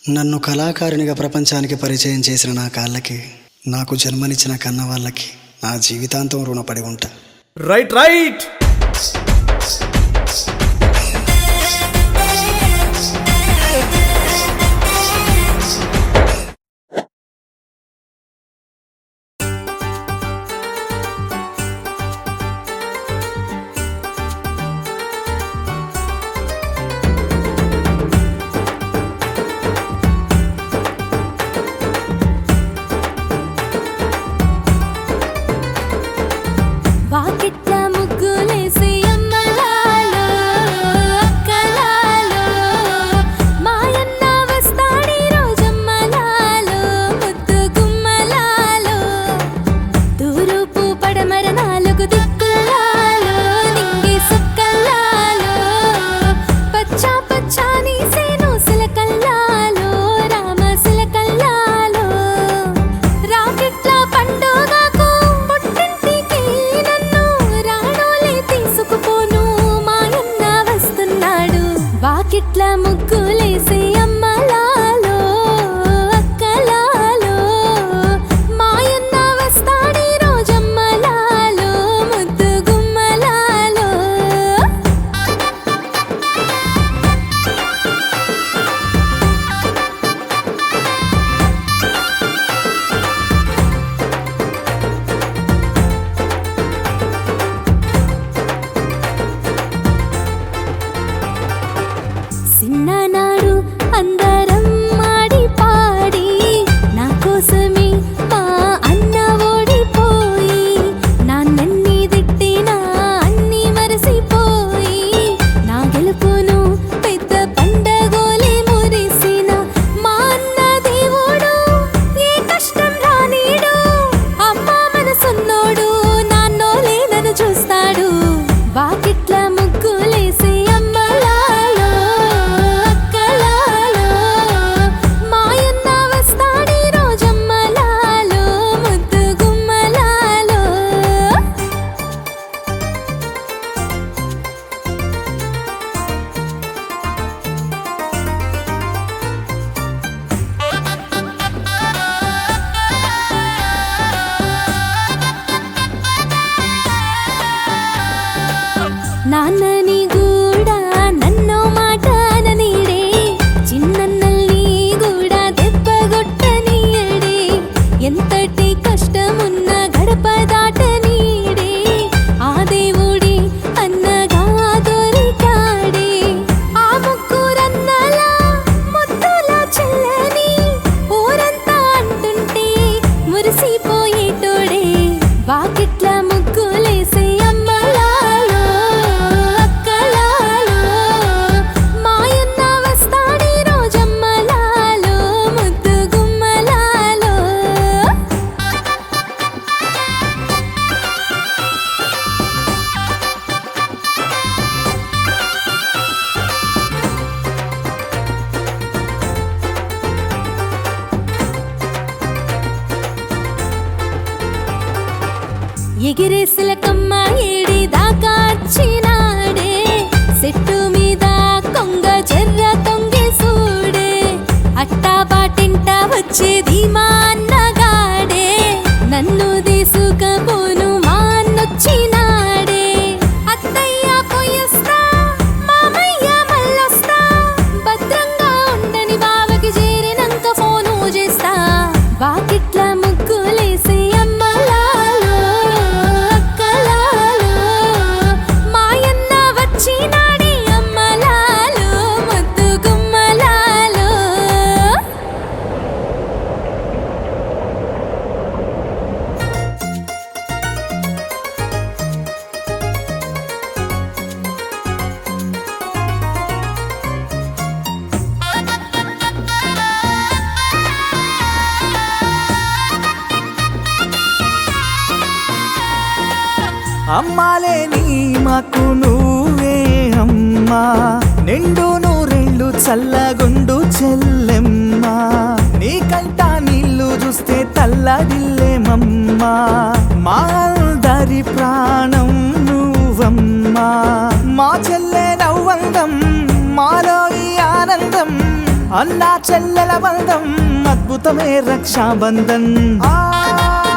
నన్ను కళాకారునిగా ప్రపంచానికి పరిచయం చేసిన నా కాళ్ళకి నాకు జన్మనిచ్చిన కన్న వాళ్ళకి నా జీవితాంతం రుణపడి ఉంటా రైట్ రైట్ వాకిట్ల ముగ్గులేసి అమ్మలాలో అక్కలాలో మాయన్న వస్తాడి రోజమ్మలాలో ముద్దు గుమ్మలాలో తూరుపు పడమర నాలుగు దిక్కులాలో నింగి సుక్కలాలో పచ్చ పచ్చాని సేను సిలకల్లాలో రామ సిలకల్లాలో రాకెట్ల పండుగకు పుట్టింటికి నన్ను రాణోలే తీసుకుపోను మాయన్న వస్తున్నాడు వాకిట్ల ముగ్గులేసి అమ్మలాలో అక్కలాలో మాయన్న వస్తాడి రోజమ్మలాలో ముద్దు గుమ్మలాలో చిన్ననాడు అందరం మాడి పాడి నా కోసమే మా అన్న ఓడిపోయి నాన్నన్ని తిట్టినా అన్ని మరసిపోయి నా గెలుపును పెద్ద పండగోలే మురిసిన మా అన్న దేవుడు ఏ కష్టం రానీడు అమ్మ మనసున్నోడు నాన్నోలే నన్ను చూస్తాడు వాకిట్ల ముగ్గులేసి అమ్మలాలో అక్కలాలో మాయన్న వస్తాడి రోజమ్మలాలో ముద్దు గుమ్మలాలో నాన్నని కూడా నన్నో మాట అననీడే చిన్నన్నల్ని కూడా దెబ్బగొట్టనీయడే ఎంతటి కష్టమున్న గడప దాటనీడే ఆ దేవుడే అన్నగా దొరికాడే ఆ ముగ్గురన్నల ముద్దుల చెల్లని ఊరంతా అంటుంటే మురిసిపోయేటోడే వాకిట్ల ముగ్గులేసి అమ్మలాలో అక్కలాలో మాయన్న వస్తాడి రోజమ్మలాలో ముద్దు గుమ్మలాలో ఎగిరేసిలకమ్మ ఏడి దాకా వచ్చినాడే చెట్టు మీద కొంగ చెర్ర తొంగి సూడే అట్టా పాటింట వచ్చేది మా అన్నగాడే నన్ను తీసుకపోను మా అన్నొచ్చినాడే అత్తయ్య పోయొస్తా మామయ్య మళ్ళొస్తా భద్రంగా ఉండని బావకి చేరినంక ఫోను చేస్తా వాకిట్ల ముగ్గులేసి అమ్మలాలో అక్కలాలో మాయన్న వచ్చినాడి అమ్మలాలో ముద్దు గుమ్మలాలో అమ్మాలేని మాకు నువ్వే అమ్మా నిండు నూరెళ్ళు చల్లగుండు చెల్లెమ్మా నీకంట నీళ్లు చూస్తే తల్లడిల్లేమమ్మా మా అందరి ప్రాణం నువ్వమ్మా మా చెల్లె నవ్వందం మాలో ఈ ఆనందం అన్నా చెల్లెల బంధం అద్భుతమే రక్షాబంధన్ ఆ